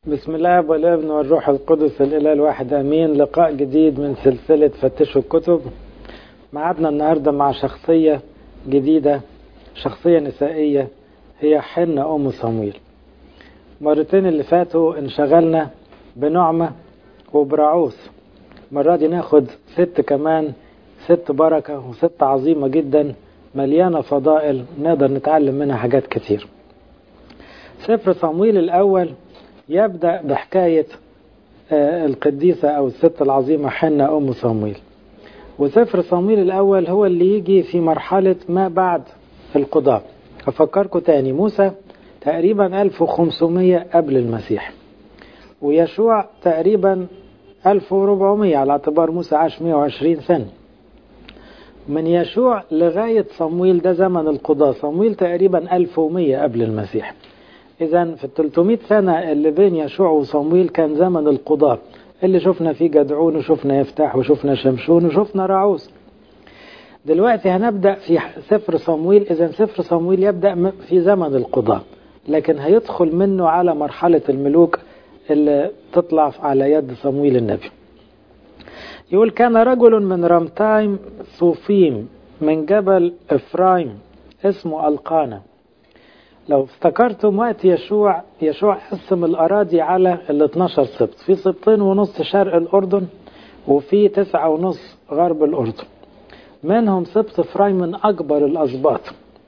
بسم الله والابن والروح القدس الإله الواحد أمين لقاء جديد من سلسلة فتشوا الكتب معادنا النهاردة مع شخصية جديدة شخصية نسائية هي حنة أم صمويل مرتين اللي فاتوا انشغلنا بنعمة وبرعوس مرة دي ناخد ست كمان ست بركة وست عظيمة جدا مليانة فضائل نقدر نتعلم منها حاجات كتير سفر صمويل الأول يبدأ بحكاية القديسة أو الست العظيمة حنة أم صمويل وسفر صمويل الأول هو اللي يجي في مرحلة ما بعد القضاء أفكركم تاني موسى تقريبا 1500 قبل المسيح ويشوع تقريبا 1400 على اعتبار موسى عاش 120 سنة من يشوع لغاية صمويل ده زمن القضاء صمويل تقريبا 1100 قبل المسيح إذا في ال 300 سنة اللي بين يشوع وصمويل كان زمن القضاء اللي شفنا فيه جدعون وشفنا يفتح وشفنا شمشون وشفنا رعوس دلوقتي هنبدأ في سفر صمويل إذا سفر صمويل يبدأ في زمن القضاء لكن هيدخل منه على مرحلة الملوك اللي تطلع على يد صمويل النبي يقول كان رجل من رمتايم صوفيم من جبل إفرايم اسمه القانا لو افتكرتم وقت يشوع يشوع قسم الأراضي على ال 12 سبط في سبطين ونص شرق الأردن وفي تسعة ونص غرب الأردن منهم سبط إفرايم من أكبر الأسباط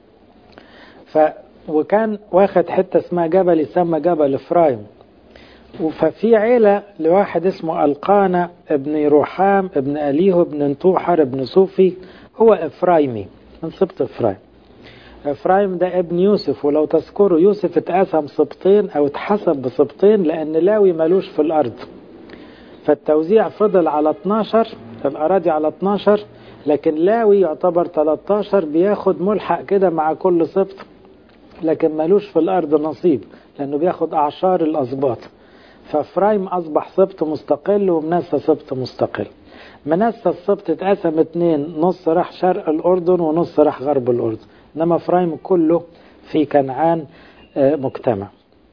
ف وكان واخد حتة اسمها جبل يسمى جبل إفرايم ففي عيلة لواحد اسمه القانا ابن روحام ابن أليه ابن انطوحر ابن صوفي هو إفرايمي من سبط إفرايم إفرايم ده ابن يوسف ولو تذكروا يوسف اتقسم سبطين أو اتحسب بسبطين لأن لاوي ملوش في الأرض فالتوزيع فضل على 12 الأراضي على 12 لكن لاوي يعتبر 13 بياخد ملحق كده مع كل سبط لكن ملوش في الأرض نصيب لأنه بياخد أعشار الأسباط فإفرايم أصبح سبط مستقل ومنسى سبط مستقل منسى السبط اتقسم اتنين نص راح شرق الأردن ونص راح غرب الأردن إنما إفرايم كله في كنعان مجتمع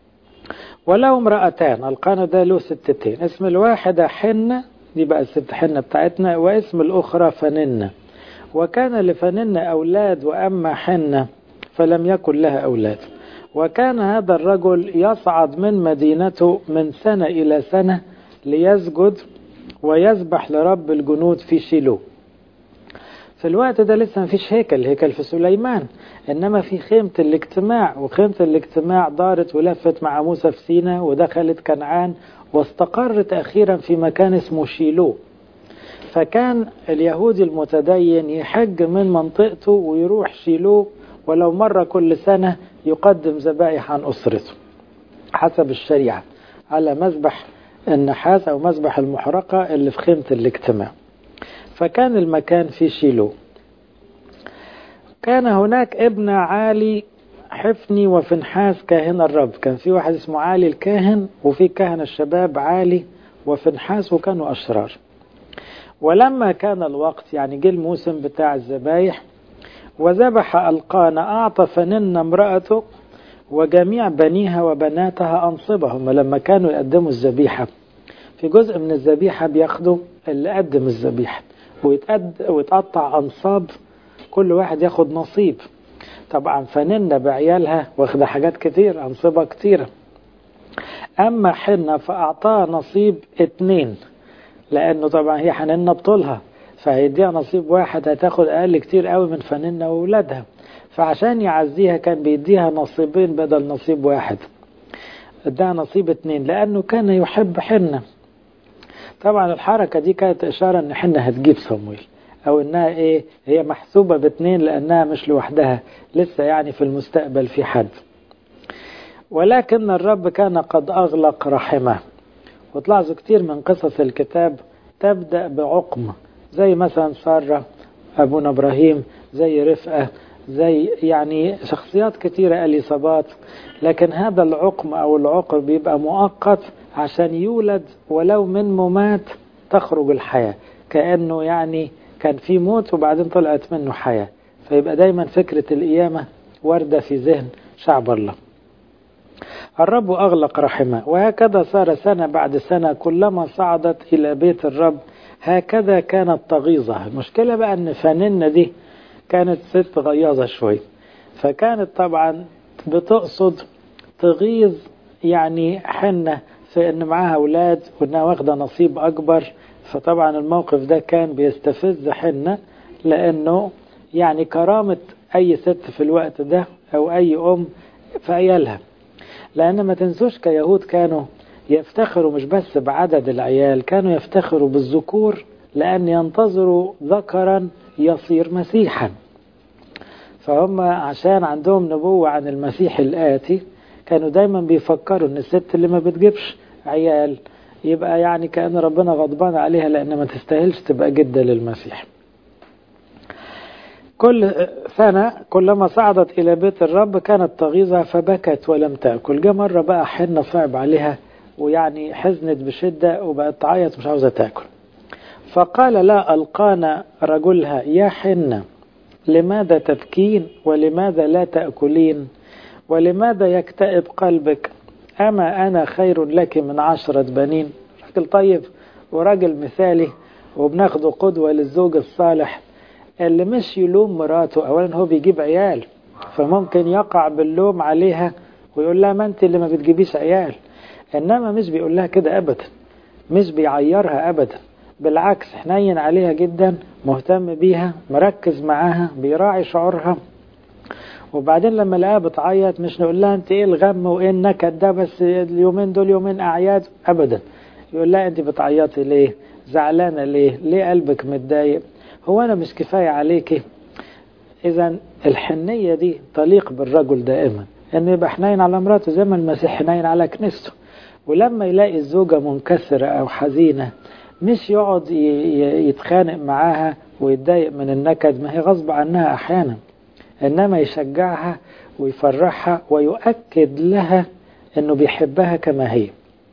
وله امرأتان القانا ده له ستتين اسم الواحدة حنة دي بقى الست حنة بتاعتنا واسم الأخرى فننة وكان لفننة أولاد وأما حنة فلم يكن لها أولاد وكان هذا الرجل يصعد من مدينته من سنة إلى سنة ليسجد ويسبح لرب الجنود في شيلو في الوقت ده لسه ما فيش هيكل هيكل في سليمان إنما في خيمة الاجتماع وخيمة الاجتماع دارت ولفت مع موسى في سينا ودخلت كنعان واستقرت أخيرا في مكان اسمه شيلو فكان اليهودي المتدين يحج من منطقته ويروح شيلو ولو مرة كل سنة يقدم ذبائح عن أسرته حسب الشريعة على مذبح النحاس أو مذبح المحرقة اللي في خيمة الاجتماع فكان المكان في شيلو كان هناك ابن عالي حفني وفنحاس كاهن الرب كان في واحد اسمه عالي الكاهن وفي كهنة الشباب عالي وفنحاس وكانوا أشرار ولما كان الوقت يعني جه الموسم بتاع الذبايح وذبح القانا أعطى فنن امرأته وجميع بنيها وبناتها أنصبهم لما كانوا يقدموا الذبيحة في جزء من الذبيحة بياخدوا اللي قدم الذبيحة ويتقطع أنصاب كل واحد ياخد نصيب طبعا فننة بعيالها واخدة حاجات كتير أنصبة كتيرة أما حنة فأعطاها نصيب اتنين لأنه طبعا هي حننة بطولها فهيديها نصيب واحد هتاخد أقل كتير قوي من فننة وولادها فعشان يعزيها كان بيديها نصيبين بدل نصيب واحد اداها نصيب اتنين لأنه كان يحب حنة طبعا الحركة دي كانت إشارة إن حنة هتجيب صمويل أو إنها إيه هي محسوبة باتنين لأنها مش لوحدها لسه يعني في المستقبل في حد ولكن الرب كان قد أغلق رحمه وتلاحظوا كتير من قصص الكتاب تبدأ بعقم زي مثلا سارة أبونا إبراهيم زي رفقة زي يعني شخصيات كتيرة اليصابات لكن هذا العقم أو العقر بيبقى مؤقت عشان يولد ولو من ممات تخرج الحياة كأنه يعني كان في موت وبعدين طلعت منه حياة فيبقى دايما فكرة القيامة واردة في ذهن شعب الله الرب أغلق رحمه وهكذا صار سنة بعد سنة كلما صعدت إلى بيت الرب هكذا كانت تغيظها المشكلة بقى أن فننة دي كانت ست غياظة شوي فكانت طبعا بتقصد تغيظ يعني حنة في أن معاها أولاد وأنها واخدة نصيب أكبر فطبعا الموقف ده كان بيستفز حنة لأنه يعني كرامة أي ست في الوقت ده أو أي أم في عيالها لأن ما تنسوش كيهود كانوا يفتخروا مش بس بعدد العيال كانوا يفتخروا بالذكور لأن ينتظروا ذكرا يصير مسيحا فهم عشان عندهم نبوة عن المسيح الآتي كانوا دايما بيفكروا ان الست اللي ما بتجيبش عيال يبقى يعني كأن ربنا غضبان عليها لأن ما تستاهلش تبقى جدة للمسيح كل سنة كلما صعدت إلى بيت الرب كانت تغيظها فبكت ولم تأكل جاء مرة بقى حنة صعب عليها ويعني حزنت بشدة وبقت تعيط مش عاوزة تأكل فقال لا ألقانا رجلها يا حنة لماذا تبكين ولماذا لا تأكلين ولماذا يكتئب قلبك أما أنا خير لك من عشرة بنين راجل طيب وراجل مثالي وبناخده قدوة للزوج الصالح اللي مش يلوم مراته أولا هو بيجيب عيال فممكن يقع باللوم عليها ويقول لها ما أنت اللي ما بتجيبيش عيال إنما مش بيقول لها كده أبدا مش بيعيرها أبدا بالعكس حنين عليها جدا مهتم بيها مركز معاها بيراعي شعورها وبعدين لما لقاها بتعيط مش نقول لها انت ايه الغم وايه النكد ده بس اليومين دول يومين اعياد ابدا يقول لها انت بتعيطي ليه زعلانه ليه ليه قلبك متضايق هو انا مش كفايه عليكي اذا الحنيه دي تليق بالرجل دائما انه يبقى حنين على مراته زي ما المسيح حنين على كنيسته ولما يلاقي الزوجه منكسره او حزينه مش يقعد يتخانق معاها ويتضايق من النكد ما هي غصب عنها احيانا انما يشجعها ويفرحها ويؤكد لها انه بيحبها كما هي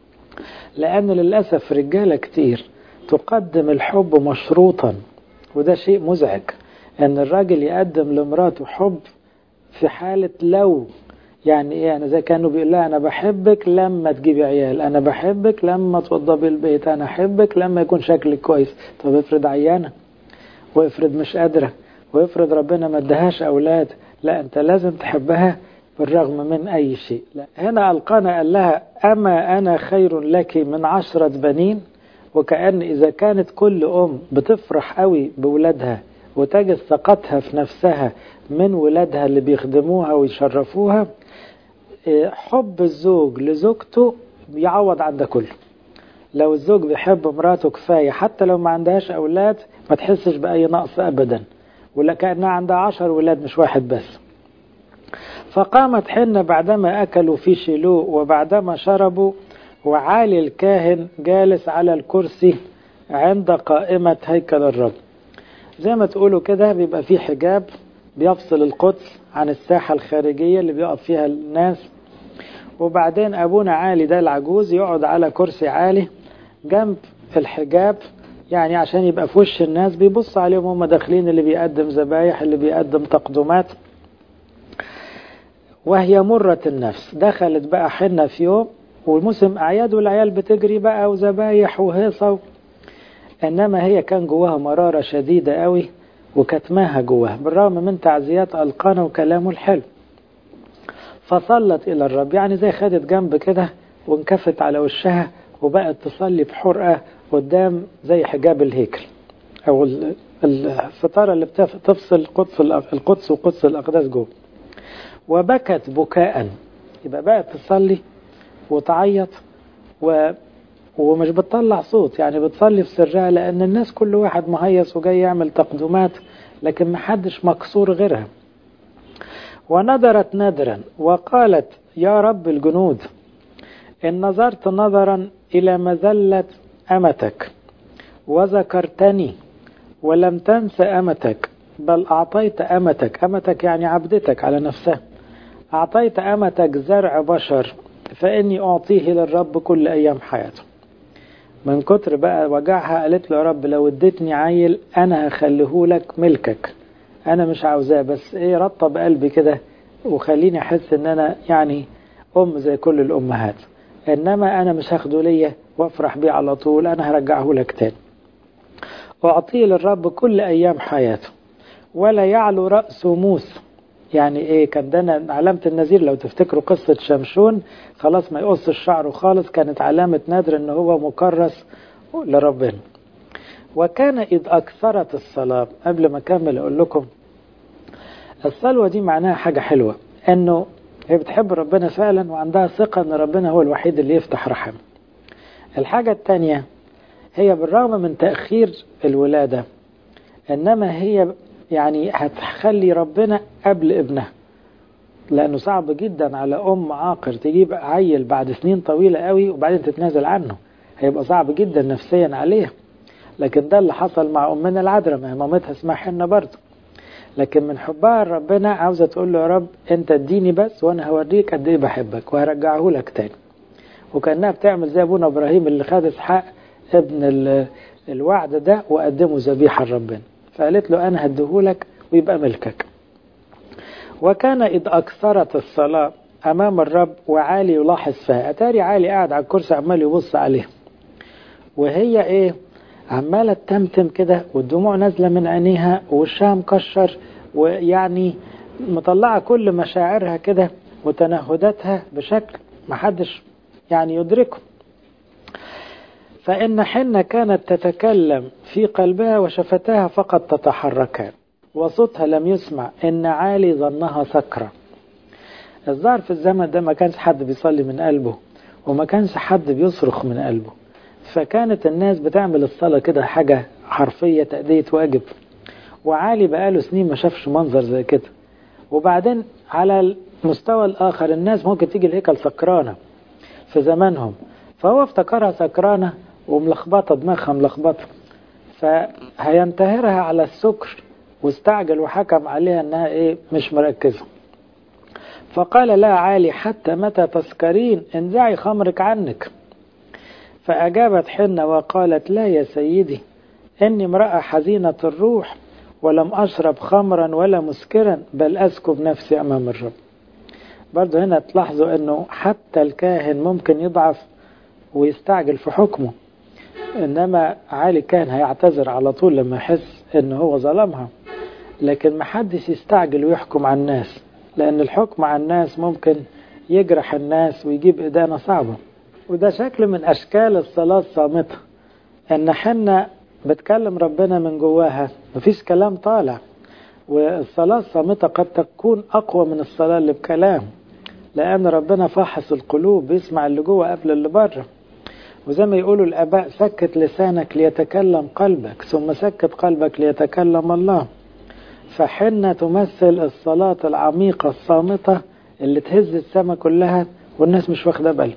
لان للاسف رجاله كتير تقدم الحب مشروطا وده شيء مزعج ان الراجل يقدم لمراته حب في حالة لو يعني ايه انا زي كانوا بيقول لها انا بحبك لما تجيبي عيال انا بحبك لما توضبي البيت انا احبك لما يكون شكلك كويس طب افرض عيانه وافرض مش قادره وافرض ربنا ما ادهاش اولاد لا انت لازم تحبها بالرغم من اي شيء لا هنا القانا قال لها اما انا خير لك من عشرة بنين وكأن اذا كانت كل ام بتفرح قوي بولادها وتجد ثقتها في نفسها من ولادها اللي بيخدموها ويشرفوها حب الزوج لزوجته يعوض عن ده كله لو الزوج بيحب مراته كفاية حتى لو ما عندهاش أولاد ما تحسش بأي نقص أبدا ولا كأنها عندها عشر ولاد مش واحد بس فقامت حنة بعدما أكلوا في شيلو وبعدما شربوا وعالي الكاهن جالس على الكرسي عند قائمة هيكل الرب زي ما تقولوا كده بيبقى في حجاب بيفصل القدس عن الساحة الخارجية اللي بيقف فيها الناس وبعدين أبونا عالي ده العجوز يقعد على كرسي عالي جنب الحجاب يعني عشان يبقى في وش الناس بيبص عليهم هم داخلين اللي بيقدم ذبايح اللي بيقدم تقدمات وهي مرة النفس دخلت بقى حنة في يوم وموسم أعياد والعيال بتجري بقى وذبايح وهيصة إنما هي كان جواها مرارة شديدة قوي وكتماها جواها بالرغم من تعزيات ألقانا وكلامه الحلو فصلت إلى الرب يعني زي خدت جنب كده وانكفت على وشها وبقت تصلي بحرقة قدام زي حجاب الهيكل أو الستارة اللي بتفصل القدس القدس وقدس الأقداس جوه وبكت بكاء يبقى بقت تصلي وتعيط و ومش بتطلع صوت يعني بتصلي في سرها لأن الناس كل واحد مهيص وجاي يعمل تقدمات لكن محدش مكسور غيرها ونظرت نادرا وقالت يا رب الجنود إن نظرت نظرا إلى مذلة أمتك وذكرتني ولم تنس أمتك بل أعطيت أمتك أمتك يعني عبدتك على نفسها أعطيت أمتك زرع بشر فإني أعطيه للرب كل أيام حياته من كتر بقى وجعها قالت له يا رب لو اديتني عيل أنا هخليه لك ملكك أنا مش عاوزاه بس إيه رطب قلبي كده وخليني أحس إن أنا يعني أم زي كل الأمهات إنما أنا مش هاخده ليا وافرح بيه على طول أنا هرجعه لك تاني أعطيه للرب كل أيام حياته ولا يعلو رأسه موسى يعني إيه كان ده علامة النذير لو تفتكروا قصة شمشون خلاص ما يقص شعره خالص كانت علامة نادر إن هو مكرس لربنا وكان إذ أكثرت الصلاة قبل ما أكمل أقول لكم الصلوة دي معناها حاجة حلوة إنه هي بتحب ربنا فعلا وعندها ثقة إن ربنا هو الوحيد اللي يفتح رحم الحاجة التانية هي بالرغم من تأخير الولادة إنما هي يعني هتخلي ربنا قبل ابنها لأنه صعب جدا على أم عاقر تجيب عيل بعد سنين طويلة قوي وبعدين تتنازل عنه هيبقى صعب جدا نفسيا عليها لكن ده اللي حصل مع أمنا العذراء ما هي مامتها اسمها حنة برضه لكن من حبها لربنا عاوزة تقول له يا رب أنت اديني بس وأنا هوريك قد إيه بحبك وهرجعه لك تاني وكأنها بتعمل زي أبونا إبراهيم اللي خد إسحاق ابن الوعد ده وقدمه ذبيحة لربنا فقالت له أنا هديهولك ويبقى ملكك وكان إذ أكثرت الصلاة أمام الرب وعالي يلاحظ فيها أتاري عالي قاعد على الكرسي عمال يبص عليه وهي إيه عمالة تمتم كده والدموع نازلة من عينيها ووشها مكشر ويعني مطلعة كل مشاعرها كده وتنهداتها بشكل محدش يعني يدركه فإن حنة كانت تتكلم في قلبها وشفتاها فقط تتحركان وصوتها لم يسمع إن عالي ظنها سكرة الظاهر في الزمن ده ما كانش حد بيصلي من قلبه وما كانش حد بيصرخ من قلبه فكانت الناس بتعمل الصلاة كده حاجة حرفية تأدية واجب وعالي بقاله سنين ما شافش منظر زي كده وبعدين على المستوى الآخر الناس ممكن تيجي الهيكل سكرانة في زمانهم فهو افتكرها سكرانة وملخبطة دماغها ملخبطة فهينتهرها على السكر واستعجل وحكم عليها انها ايه مش مركزة فقال لا عالي حتى متى تسكرين انزعي خمرك عنك فأجابت حنة وقالت لا يا سيدي إني امرأة حزينة الروح ولم أشرب خمرا ولا مسكرا بل أسكب نفسي أمام الرب برضه هنا تلاحظوا أنه حتى الكاهن ممكن يضعف ويستعجل في حكمه إنما عالي كان هيعتذر على طول لما يحس أنه هو ظلمها لكن محدش يستعجل ويحكم على الناس لأن الحكم على الناس ممكن يجرح الناس ويجيب إدانة صعبة وده شكل من أشكال الصلاة الصامتة إن حنا بتكلم ربنا من جواها مفيش كلام طالع والصلاة الصامتة قد تكون أقوى من الصلاة اللي بكلام لأن ربنا فحص القلوب بيسمع اللي جوه قبل اللي بره وزي ما يقولوا الآباء سكت لسانك ليتكلم قلبك ثم سكت قلبك ليتكلم الله فحنة تمثل الصلاة العميقة الصامتة اللي تهز السماء كلها والناس مش واخدة بالها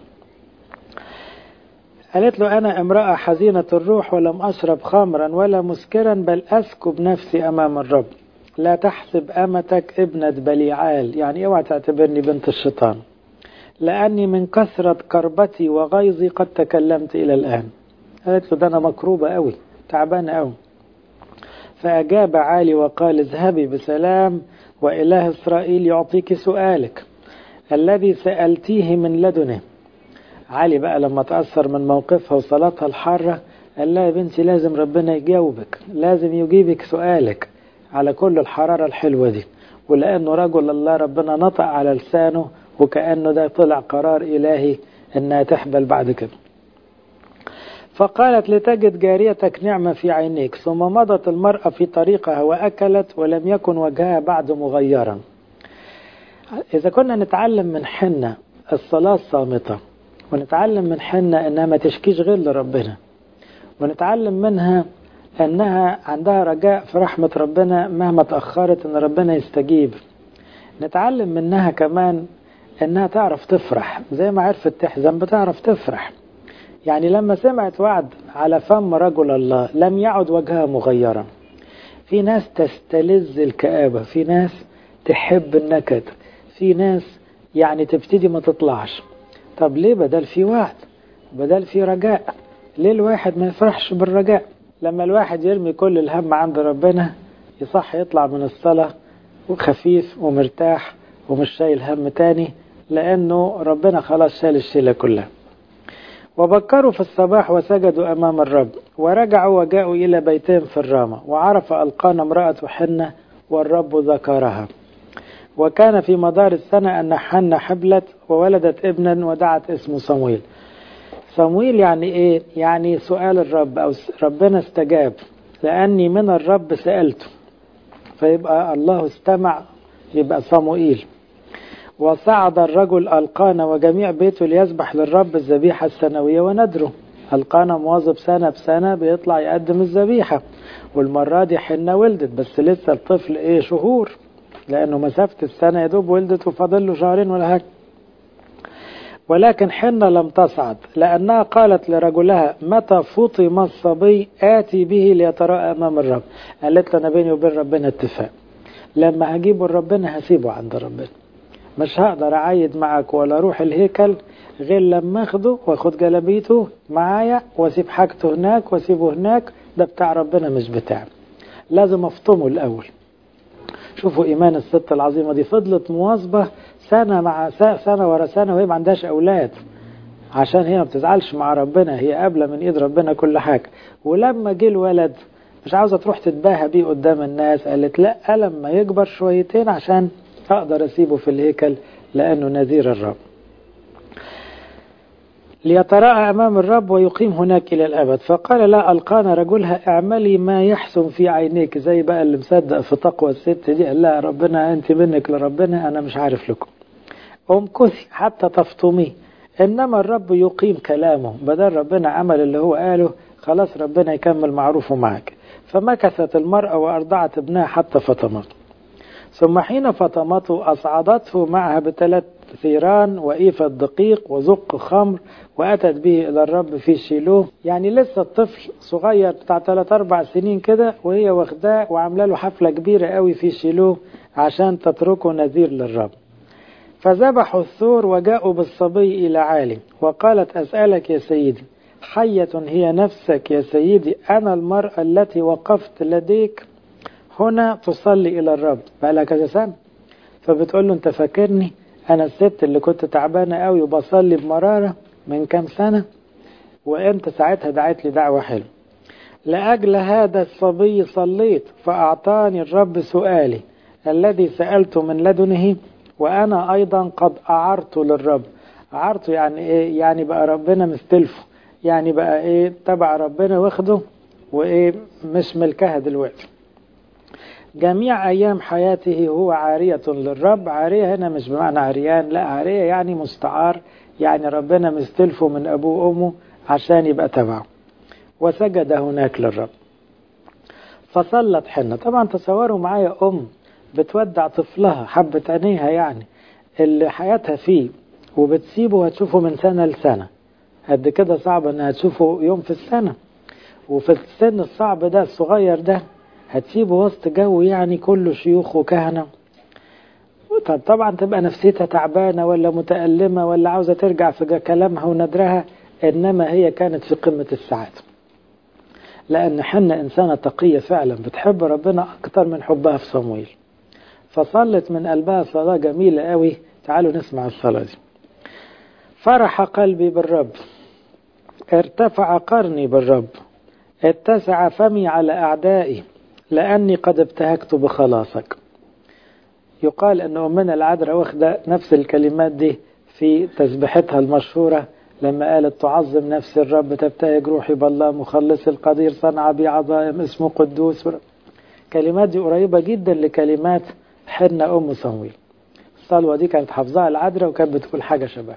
قالت له أنا امرأة حزينة الروح ولم أشرب خمرا ولا مسكرا بل أسكب نفسي أمام الرب لا تحسب أمتك ابنة بليعال يعني اوعى تعتبرني بنت الشيطان لأني من كثرة كربتي وغيظي قد تكلمت إلى الآن قالت له ده أنا مكروبة أوي تعبانة أوي فأجاب عالي وقال اذهبي بسلام وإله إسرائيل يعطيك سؤالك الذي سألتيه من لدنه علي بقى لما تأثر من موقفها وصلاتها الحارة قال لها يا بنتي لازم ربنا يجاوبك لازم يجيبك سؤالك على كل الحرارة الحلوة دي ولأنه رجل الله ربنا نطق على لسانه وكأنه ده طلع قرار إلهي إنها تحبل بعد كده فقالت لتجد جاريتك نعمة في عينيك ثم مضت المرأة في طريقها وأكلت ولم يكن وجهها بعد مغيرا إذا كنا نتعلم من حنة الصلاة الصامتة ونتعلم من حنة انها ما تشكيش غير لربنا ونتعلم منها انها عندها رجاء في رحمة ربنا مهما تأخرت ان ربنا يستجيب نتعلم منها كمان انها تعرف تفرح زي ما عرفت تحزن بتعرف تفرح يعني لما سمعت وعد على فم رجل الله لم يعد وجهها مغيرا في ناس تستلذ الكآبة في ناس تحب النكد في ناس يعني تبتدي ما تطلعش طب ليه بدل في وعد بدل في رجاء ليه الواحد ما يفرحش بالرجاء لما الواحد يرمي كل الهم عند ربنا يصح يطلع من الصلاة وخفيف ومرتاح ومش شايل هم تاني لأنه ربنا خلاص شال الشيلة كلها وبكروا في الصباح وسجدوا أمام الرب ورجعوا وجاءوا إلى بيتهم في الرامة وعرف ألقانا امرأة حنة والرب ذكرها وكان في مدار السنة أن حنة حبلت وولدت ابنا ودعت اسمه صمويل صمويل يعني إيه؟ يعني سؤال الرب أو ربنا استجاب لأني من الرب سألته فيبقى الله استمع يبقى صموئيل وصعد الرجل ألقانا وجميع بيته ليذبح للرب الذبيحة السنوية وندره ألقانا مواظب سنة بسنة بيطلع يقدم الذبيحة والمرة دي حنة ولدت بس لسه الطفل ايه شهور لأنه مسافة السنة يا دوب ولدت وفاضل له شهرين ولا حاجة ولكن حنة لم تصعد لأنها قالت لرجلها متى فطم الصبي آتي به ليتراءى أمام الرب قالت له أنا بيني وبين ربنا اتفاق لما هجيبه لربنا هسيبه عند ربنا مش هقدر أعيد معك ولا أروح الهيكل غير لما أخده وأخد جلبيته معايا وأسيب حاجته هناك وأسيبه هناك ده بتاع ربنا مش بتاعي لازم أفطمه الأول شوفوا إيمان الست العظيمة دي فضلت مواظبة سنة مع سنة ورا سنة وهي ما عندهاش أولاد عشان هي ما بتزعلش مع ربنا هي قابلة من إيد ربنا كل حاجة ولما جه الولد مش عاوزة تروح تتباهى بيه قدام الناس قالت لا لما يكبر شويتين عشان أقدر أسيبه في الهيكل لأنه نذير الرب ليتراءى أمام الرب ويقيم هناك إلى الأبد فقال لا ألقانا رجلها اعملي ما يحسن في عينيك زي بقى اللي مصدق في تقوى الست دي قال لا ربنا أنت منك لربنا أنا مش عارف لكم امكثي حتى تفطمي إنما الرب يقيم كلامه بدل ربنا عمل اللي هو قاله خلاص ربنا يكمل معروفه معك فمكثت المرأة وأرضعت ابنها حتى فطمته ثم حين فطمته أصعدته معها بثلاث ثيران وإيفة دقيق وزق خمر وأتت به إلى الرب في شيلوه يعني لسه الطفل صغير بتاع 3 أربع سنين كده وهي واخداه وعاملة له حفلة كبيرة قوي في شيلوه عشان تتركه نذير للرب فذبحوا الثور وجاءوا بالصبي إلى عالي وقالت أسألك يا سيدي حية هي نفسك يا سيدي أنا المرأة التي وقفت لديك هنا تصلي إلى الرب بقى كذا سنة فبتقول له أنت فاكرني أنا الست اللي كنت تعبانة قوي وبصلي بمرارة من كام سنة وأنت ساعتها دعيت لي دعوة حلوة لأجل هذا الصبي صليت فأعطاني الرب سؤالي الذي سألته من لدنه وأنا أيضا قد أعرت للرب أعرته يعني إيه يعني بقى ربنا مستلفه يعني بقى إيه تبع ربنا واخده وإيه مش ملكها دلوقتي جميع أيام حياته هو عارية للرب عارية هنا مش بمعنى عريان لا عارية يعني مستعار يعني ربنا مستلفه من أبوه وأمه عشان يبقى تبعه وسجد هناك للرب فصلت حنة طبعا تصوروا معايا أم بتودع طفلها حبة عينيها يعني اللي حياتها فيه وبتسيبه وهتشوفه من سنة لسنة قد كده صعب انها تشوفه يوم في السنة وفي السن الصعب ده الصغير ده هتسيبه وسط جو يعني كله شيوخ وكهنة طب طبعا تبقى نفسيتها تعبانة ولا متألمة ولا عاوزة ترجع في كلامها وندرها إنما هي كانت في قمة السعادة لأن حنا إنسانة تقية فعلا بتحب ربنا أكتر من حبها في صمويل فصلت من قلبها صلاة جميلة قوي تعالوا نسمع الصلاة دي فرح قلبي بالرب ارتفع قرني بالرب اتسع فمي على أعدائي لأني قد ابتهكت بخلاصك يقال أن أمنا العذراء واخدة نفس الكلمات دي في تسبحتها المشهورة لما قالت تعظم نفس الرب تبتهج روحي بالله مخلص القدير صنع بي عظائم اسمه قدوس كلمات دي قريبة جدا لكلمات حنة أم صمويل الصلوة دي كانت حافظاها العذراء وكانت بتقول حاجة شبه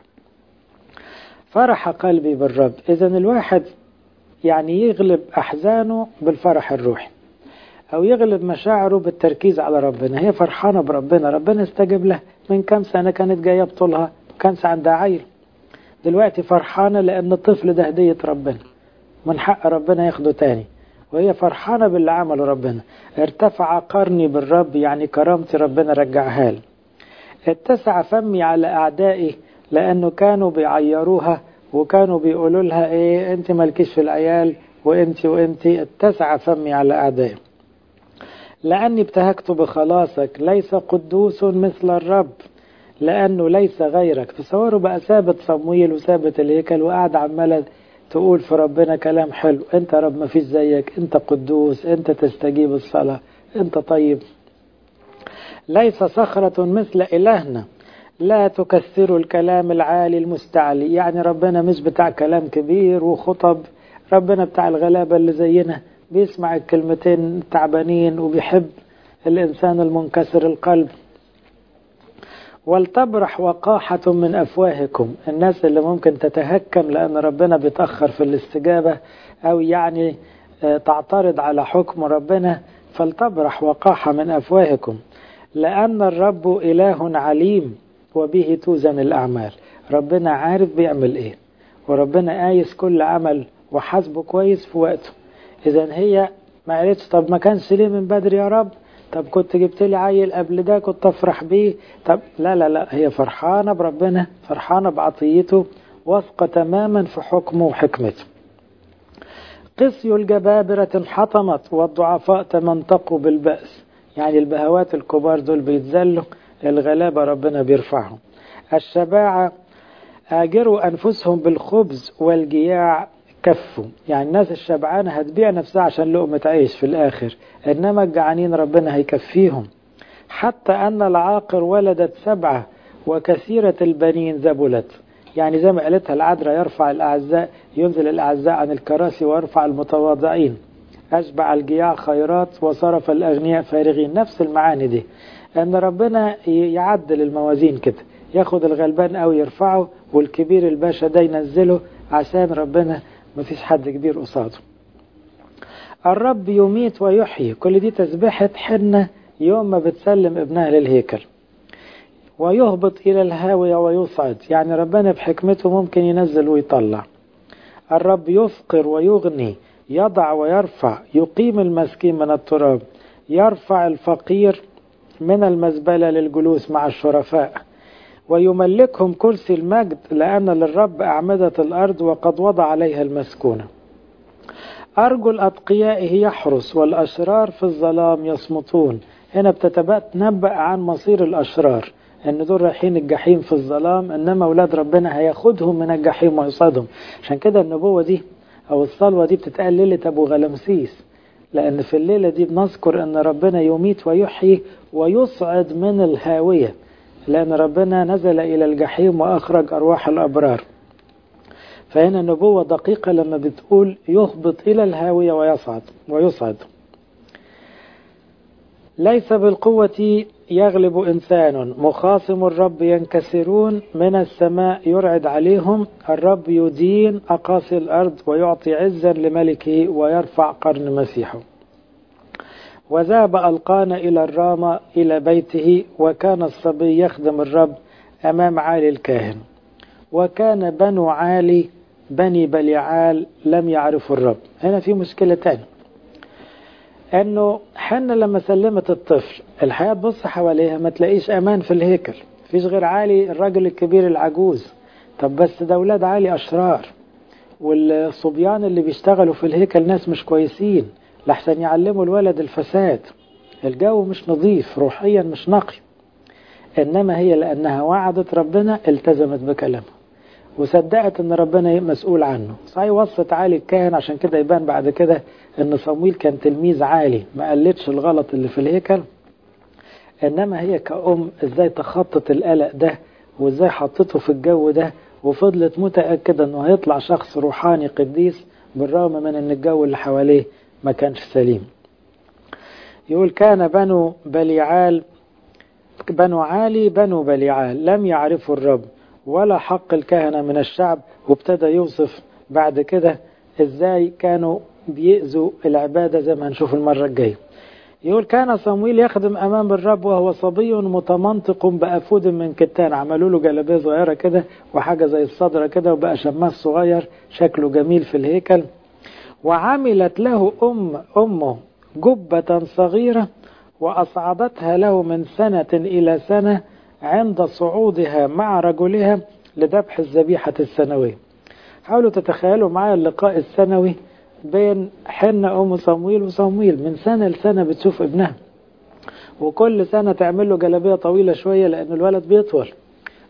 فرح قلبي بالرب إذا الواحد يعني يغلب أحزانه بالفرح الروحي أو يغلب مشاعره بالتركيز على ربنا هي فرحانة بربنا ربنا استجب لها من كام سنة كانت جاية بطولها كانش عندها عيل دلوقتي فرحانة لأن الطفل ده هدية ربنا من حق ربنا ياخده تاني وهي فرحانة باللي عمله ربنا ارتفع قرني بالرب يعني كرامتي ربنا رجعها لي اتسع فمي على أعدائي لأنه كانوا بيعيروها وكانوا بيقولوا لها ايه انت مالكيش في العيال وانت وانت اتسع فمي على أعدائي لأني ابتهكت بخلاصك ليس قدوس مثل الرب لأنه ليس غيرك تصوروا بقى ثابت صمويل وثابت الهيكل وقاعد عمالة تقول في ربنا كلام حلو انت رب ما فيش زيك انت قدوس انت تستجيب الصلاة انت طيب ليس صخرة مثل إلهنا لا تكثروا الكلام العالي المستعلي يعني ربنا مش بتاع كلام كبير وخطب ربنا بتاع الغلابة اللي زينا بيسمع الكلمتين تعبانين وبيحب الإنسان المنكسر القلب ولتبرح وقاحة من أفواهكم الناس اللي ممكن تتهكم لأن ربنا بيتأخر في الاستجابة أو يعني تعترض على حكم ربنا فلتبرح وقاحة من أفواهكم لأن الرب إله عليم وبه توزن الأعمال ربنا عارف بيعمل إيه وربنا قايس كل عمل وحاسبه كويس في وقته إذا هي ما قالتش طب ما كانش ليه من بدري يا رب طب كنت جبت لي عيل قبل ده كنت افرح بيه طب لا لا لا هي فرحانه بربنا فرحانه بعطيته واثقه تماما في حكمه وحكمته قسي الجبابرة انحطمت والضعفاء تمنطقوا بالبأس يعني البهوات الكبار دول بيتذلوا الغلابة ربنا بيرفعهم الشباعة آجروا أنفسهم بالخبز والجياع كفوا يعني الناس الشبعانة هتبيع نفسها عشان لقمة عيش في الآخر إنما الجعانين ربنا هيكفيهم حتى أن العاقر ولدت سبعة وكثيرة البنين ذبلت يعني زي ما قالتها العذراء يرفع الأعزاء ينزل الأعزاء عن الكراسي ويرفع المتواضعين أشبع الجياع خيرات وصرف الأغنياء فارغين نفس المعاني دي أن ربنا يعدل الموازين كده ياخد الغلبان أو يرفعه والكبير الباشا ده ينزله عشان ربنا مفيش حد كبير قصاده الرب يميت ويحيي كل دي تسبيحة حنة يوم ما بتسلم ابنها للهيكل ويهبط إلى الهاوية ويصعد يعني ربنا بحكمته ممكن ينزل ويطلع الرب يفقر ويغني يضع ويرفع يقيم المسكين من التراب يرفع الفقير من المزبلة للجلوس مع الشرفاء ويملكهم كرسي المجد لأن للرب أعمدة الأرض وقد وضع عليها المسكونة أرجل أتقيائه يحرس والأشرار في الظلام يصمتون هنا بتتنبأ عن مصير الأشرار ان دول رايحين الجحيم في الظلام انما اولاد ربنا هياخدهم من الجحيم ويصعدهم عشان كده النبوه دي او الصلوه دي بتتقال ليله ابو غلمسيس لان في الليله دي بنذكر ان ربنا يميت ويحيي ويصعد من الهاويه لان ربنا نزل الى الجحيم واخرج ارواح الابرار فهنا نبوه دقيقه لما بتقول يهبط الى الهاويه ويصعد ويصعد ليس بالقوة يغلب إنسان مخاصم الرب ينكسرون من السماء يرعد عليهم الرب يدين أقاصي الأرض ويعطي عزا لملكه ويرفع قرن مسيحه وذهب ألقانا إلى الرامة إلى بيته وكان الصبي يخدم الرب أمام عالي الكاهن وكان بنو عالي بني بليعال لم يعرفوا الرب هنا في مشكلة تانية انه حنا لما سلمت الطفل الحياة تبص حواليها ما تلاقيش امان في الهيكل فيش غير عالي الراجل الكبير العجوز طب بس ده ولاد عالي اشرار والصبيان اللي بيشتغلوا في الهيكل ناس مش كويسين لحسن يعلموا الولد الفساد الجو مش نظيف روحيا مش نقي انما هي لانها وعدت ربنا التزمت بكلامه وصدقت ان ربنا مسؤول عنه صحيح وصت عالي الكاهن عشان كده يبان بعد كده ان صمويل كان تلميذ عالي ما قلتش الغلط اللي في الهيكل انما هي كأم ازاي تخطط القلق ده وازاي حطته في الجو ده وفضلت متأكدة انه هيطلع شخص روحاني قديس بالرغم من ان الجو اللي حواليه ما كانش سليم يقول كان بنو بليعال بنو عالي بنو بليعال لم يعرفوا الرب ولا حق الكهنة من الشعب وابتدى يوصف بعد كده ازاي كانوا بيأذوا العبادة زي ما هنشوف المرة الجاية يقول كان صمويل يخدم أمام الرب وهو صبي متمنطق بأفود من كتان عملوا له جلابية صغيرة كده وحاجة زي الصدرة كده وبقى شماس صغير شكله جميل في الهيكل وعملت له أم أمه جبة صغيرة وأصعدتها له من سنة إلى سنة عند صعودها مع رجلها لذبح الذبيحة السنوية حاولوا تتخيلوا معايا اللقاء السنوي بين حنة أم صمويل وصمويل من سنة لسنة بتشوف ابنها وكل سنة تعمل له جلابية طويلة شوية لأن الولد بيطول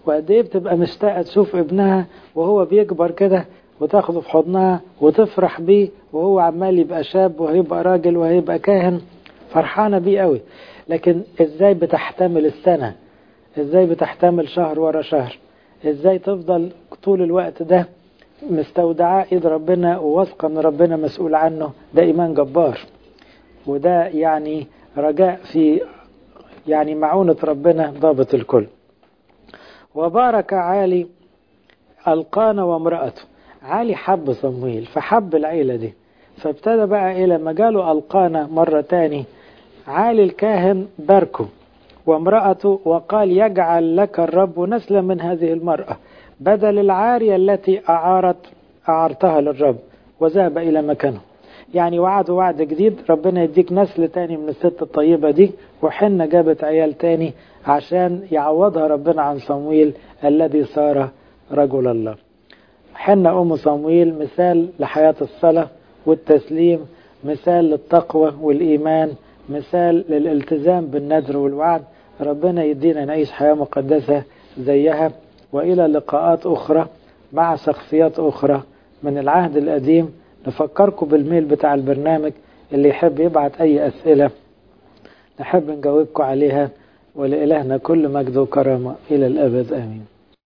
وقد ايه بتبقى مشتاقة تشوف ابنها وهو بيكبر كده وتاخده في حضنها وتفرح بيه وهو عمال يبقى شاب وهيبقى راجل وهيبقى كاهن فرحانة بيه قوي لكن ازاي بتحتمل السنة ازاي بتحتمل شهر ورا شهر ازاي تفضل طول الوقت ده مستودعاه ايد ربنا وواثقة ان ربنا مسؤول عنه ده ايمان جبار وده يعني رجاء في يعني معونة ربنا ضابط الكل وبارك عالي القانا وامرأته عالي حب صمويل فحب العيلة دي فابتدى بقى ايه لما جاله القانا مرة تاني عالي الكاهن باركه وامرأته وقال يجعل لك الرب نسلا من هذه المرأة بدل العارية التي أعارت أعارتها للرب وذهب إلى مكانه يعني وعد وعد جديد ربنا يديك نسل تاني من الست الطيبة دي وحنة جابت عيال تاني عشان يعوضها ربنا عن صمويل الذي صار رجل الله حنة أم صمويل مثال لحياة الصلاة والتسليم مثال للتقوى والإيمان مثال للالتزام بالنذر والوعد ربنا يدينا نعيش حياة مقدسة زيها وإلى لقاءات أخرى مع شخصيات أخرى من العهد القديم نفكركم بالميل بتاع البرنامج اللي يحب يبعت أي أسئلة نحب نجاوبكم عليها ولإلهنا كل مجد وكرامة إلى الأبد آمين